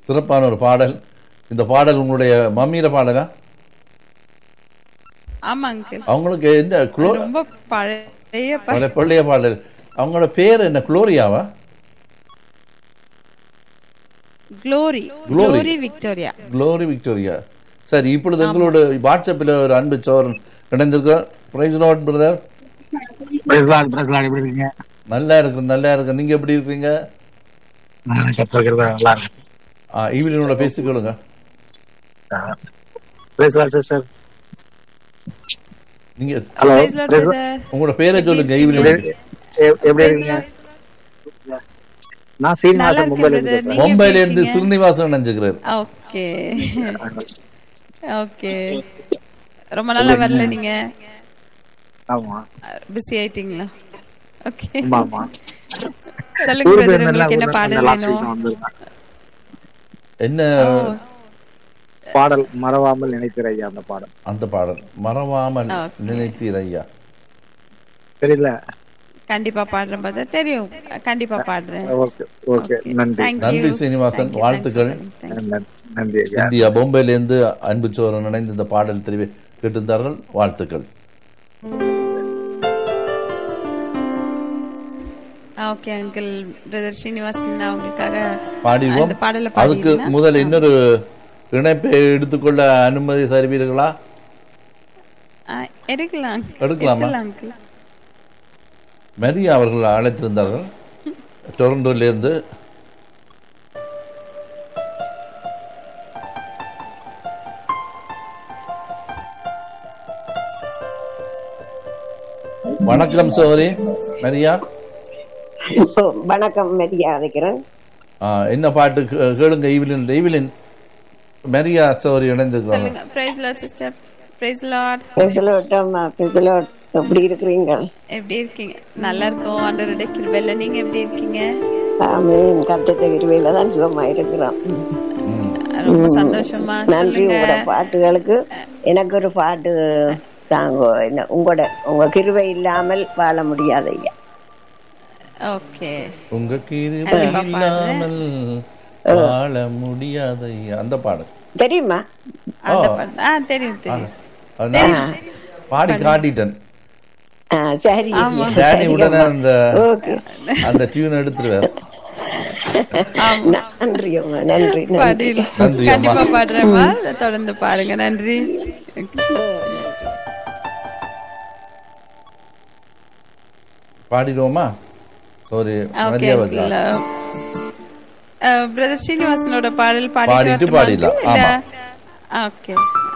சிறப்பான ஒரு பாடல் இந்த பாடல் உங்களுடைய மம்மியில பாடலா ஆமா அங்கிள் அவங்களுக்கு எந்த குளோ ரொம்ப பழைய ப- பழைய பழைய பாடல் அவங்களோட பேர் என்ன குளோரியாவா glory Glory. Glory Victoria glory Victoria சரி இப்பொழுது எங்களோட வாட்ஸ்அப்பில் ஒரு அன்பு சோரன் இணைஞ்சிருக்கோம் praise Lord brother praise Lord praise Lord எப்படி இருக்கீங்க நல்லா இருக்கு நல்லா இருக்கு நீங்க எப்படி இருக்கீங்க கற்றுக்கிறது நல்லா இருக்கு ஈவினிங்கோட பேசிக்கொள்ளுங்க பிரஸ்லாட் சிஸ்டர் நீங்க ஹலோ Praise Lord, brother. உங்களோட பேரை சொல்லுங்க ஈவினிங் எப்படி இருக்கீங்க நான் நல்லா சீனிவாசன் இருக்கேன் மும்பைல brother. இருந்து நீங்க மும்பையில எப்படி இருந்து இருக்கீங்க? ஸ்ரீனிவாசன் நினைஞ்சுக்கிறார் ஓகே ஓகே ரொம்ப நாளா வரல நீங்க ஆமா பிஸி ஆயிட்டீங்களா ஓகே ஆமா ஆமா சொல்லுங்க ஊர் பிரதர் பேர் உங்களுக்கு என்ன பாடல் லாஸ்ட் வீக் வேணும் வந்திருந்தேன் என்ன பாடல் மறவாமல் நினைக்கிற ஐயா அந்த பாடல் அந்த பாடல் மறவாமல் Okay. நினைத்தீர் ஐயா தெரியல கண்டிப்பா பாடுறேன் பிரதர் தெரியும் கண்டிப்பா பாடுறேன் ஓகே ஓகே நன்றி Thank நன்றி you. சீனிவாசன். Thank you. வாழ்த்துக்கள். Thanks for calling. Thank you. நன்றி ஐயா இந்தியா பொம்பையில இருந்து அன்பு சோரன் இணைந்து இந்த பாடல் தெரிவி கேட்டிருந்தார்கள் வாழ்த்துக்கள் ஓகே அங்கிள் பிரதர் ஸ்ரீனிவாசன் அவங்களுக்காக பாடிடுவோம் அந்த பாடலை அதுக்கு பாடிடுங்க. முதல் இன்னொரு இணைப்பை எடுத்துக்கொள்ள அனுமதி தருவீர்களா ஆ, எடுக்கலாம் எடுக்கலாமா? uncle. மரியா அவர்கள் அழைத்திருந்தார்கள் டொரண்டோல இருந்து வணக்கம் சோதரி மரியா வணக்கம் மெரியா அழைக்கிறேன் ஆ, என்ன பாட்டு கே- கேளுங்க ஈவிலின் ஈவிலின் மரியா சோதரி இணைந்திருக்கிறாங்க சொல்லுங்க praise Lord sister praise Lord பிரிசலோட்டம் பிரிசலோட் எப்படி இருக்கிறீங்க எப்படி இருக்கீங்க நல்லா இருக்கோம் ஆண்டவருடைய கிருபையில நீங்க எப்படி இருக்கீங்க ஆமீன் கத்திட்ட இருவையில தான் சுகமா இருக்கிறோம் ரொம்ப சந்தோஷமா நன்றி சொல்லுங்க உங்களோட பாட்டுகளுக்கு எனக்கு ஒரு பாட்டு தாங்க என்ன உங்களோட உங்க கிருவை இல்லாமல் வாழ முடியாது ஐயா ஓகே உங்க கிருபை கண்டிப்பா இல்லாமல் வாழ முடியாத அந்த பாடல் தெரியுமா அந்த பாட்டு ஆ தெரியும் தெரியும் அதனால பாடி காட்டிட்டேன் ஆ, சரி ஆமா. ஐயா, டேனி சரி உடனே அம்மா. அந்த ஓகே அந்த டியூன் எடுத்துருவார் நன்றி அம்மா நன்றி நன்றி பாடில் நன்றி அம்மா. கண்டிப்பா பாடுறேம்மா தொடர்ந்து பாருங்க நன்றி பாடிடுவோமா சாரி ஓகே மரியா வைக்கா பிரதர் ஸ்ரீனிவாசனோட பாடல் பாடிட்டு பாடிட்டு பாடிடலாம். இல்ல ஓகே